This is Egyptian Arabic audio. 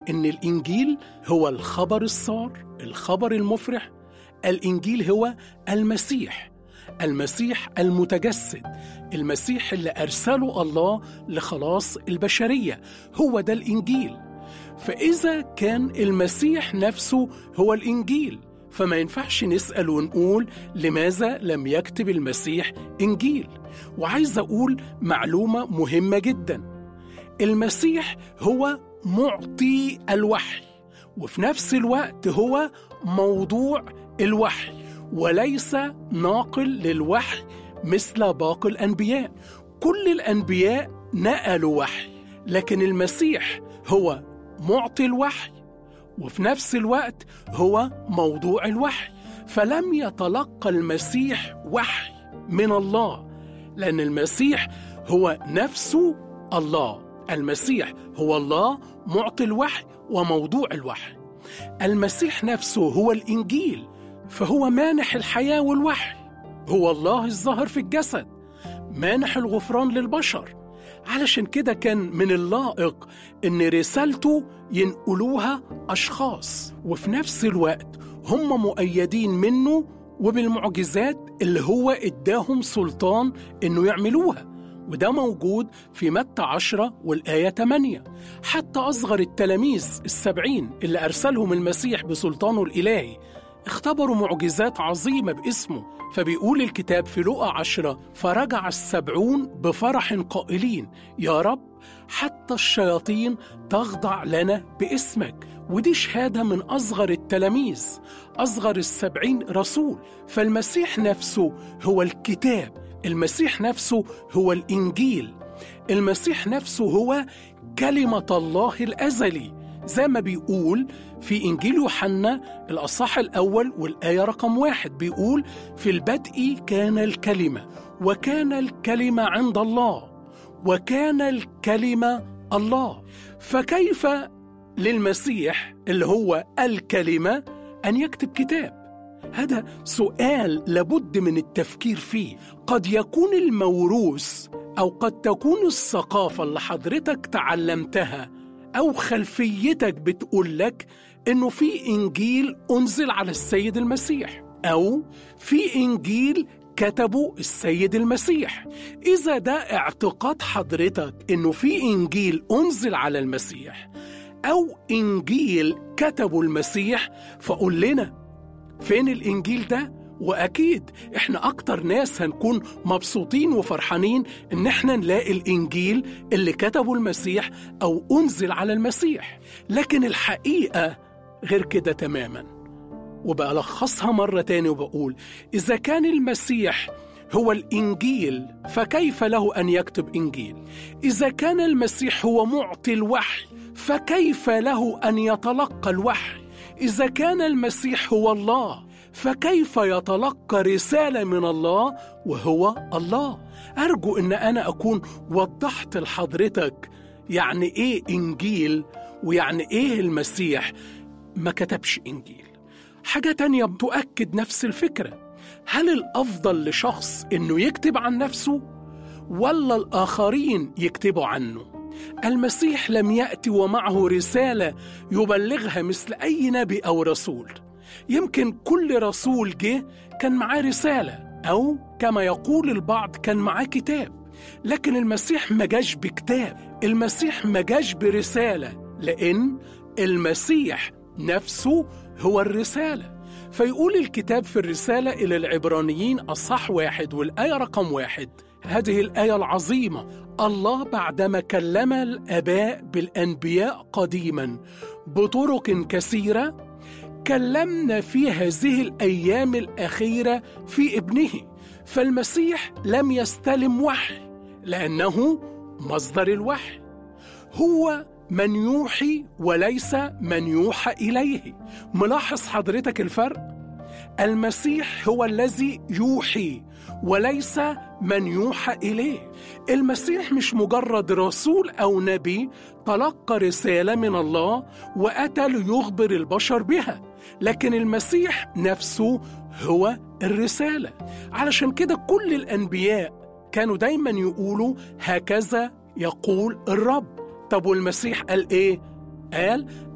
إن الإنجيل هو الخبر السار الخبر المفرح الإنجيل هو المسيح المسيح المتجسد المسيح اللي أرسله الله لخلاص البشرية هو ده الإنجيل فإذا كان المسيح نفسه هو الإنجيل فما ينفعش نسأل ونقول لماذا لم يكتب المسيح إنجيل وعايز أقول معلومة مهمة جدا المسيح هو معطي الوحي وفي نفس الوقت هو موضوع الوحي وليس ناقل للوحي مثل باقي الانبياء كل الانبياء نقلوا وحي لكن المسيح هو معطي الوحي وفي نفس الوقت هو موضوع الوحي فلم يتلقى المسيح وحي من الله لان المسيح هو نفسه الله المسيح هو الله معطي الوحي وموضوع الوحي المسيح نفسه هو الانجيل فهو مانح الحياه والوحي هو الله الظاهر في الجسد مانح الغفران للبشر علشان كده كان من اللائق ان رسالته ينقلوها اشخاص وفي نفس الوقت هم مؤيدين منه وبالمعجزات اللي هو اداهم سلطان انه يعملوها وده موجود في متى عشرة والآية 8 حتى أصغر التلاميذ السبعين اللي أرسلهم المسيح بسلطانه الإلهي اختبروا معجزات عظيمة باسمه فبيقول الكتاب في لقى عشرة فرجع السبعون بفرح قائلين يا رب حتى الشياطين تخضع لنا باسمك ودي شهادة من أصغر التلاميذ أصغر السبعين رسول فالمسيح نفسه هو الكتاب المسيح نفسه هو الإنجيل المسيح نفسه هو كلمة الله الأزلي زي ما بيقول في إنجيل يوحنا الأصح الأول والآية رقم واحد بيقول في البدء كان الكلمة وكان الكلمة عند الله وكان الكلمة الله فكيف للمسيح اللي هو الكلمة أن يكتب كتاب هذا سؤال لابد من التفكير فيه قد يكون الموروث أو قد تكون الثقافة اللي حضرتك تعلمتها أو خلفيتك بتقول لك إنه في إنجيل أنزل على السيد المسيح أو في إنجيل كتبه السيد المسيح إذا ده اعتقاد حضرتك إنه في إنجيل أنزل على المسيح أو إنجيل كتبه المسيح فقول لنا فين الإنجيل ده؟ وأكيد إحنا أكتر ناس هنكون مبسوطين وفرحانين إن إحنا نلاقي الإنجيل اللي كتبه المسيح أو أنزل على المسيح لكن الحقيقة غير كده تماما وبألخصها مرة تاني وبقول إذا كان المسيح هو الإنجيل فكيف له أن يكتب إنجيل؟ إذا كان المسيح هو معطي الوحي فكيف له أن يتلقى الوحي؟ إذا كان المسيح هو الله فكيف يتلقى رسالة من الله وهو الله؟ أرجو أن أنا أكون وضحت لحضرتك يعني إيه إنجيل ويعني إيه المسيح ما كتبش إنجيل حاجة تانية بتؤكد نفس الفكرة هل الأفضل لشخص إنه يكتب عن نفسه ولا الآخرين يكتبوا عنه؟ المسيح لم يأتي ومعه رسالة يبلغها مثل أي نبي أو رسول يمكن كل رسول جه كان معاه رسالة أو كما يقول البعض كان معاه كتاب لكن المسيح ما جاش بكتاب المسيح ما جاش برسالة لأن المسيح نفسه هو الرسالة فيقول الكتاب في الرسالة إلى العبرانيين أصح واحد والآية رقم واحد هذه الآية العظيمة الله بعدما كلم الآباء بالأنبياء قديما بطرق كثيرة كلمنا في هذه الأيام الأخيرة في ابنه فالمسيح لم يستلم وحي لأنه مصدر الوحي هو من يوحي وليس من يوحى إليه ملاحظ حضرتك الفرق؟ المسيح هو الذي يوحي وليس من يوحى اليه المسيح مش مجرد رسول او نبي تلقى رساله من الله واتى ليخبر البشر بها لكن المسيح نفسه هو الرساله علشان كده كل الانبياء كانوا دايما يقولوا هكذا يقول الرب طب والمسيح قال ايه قال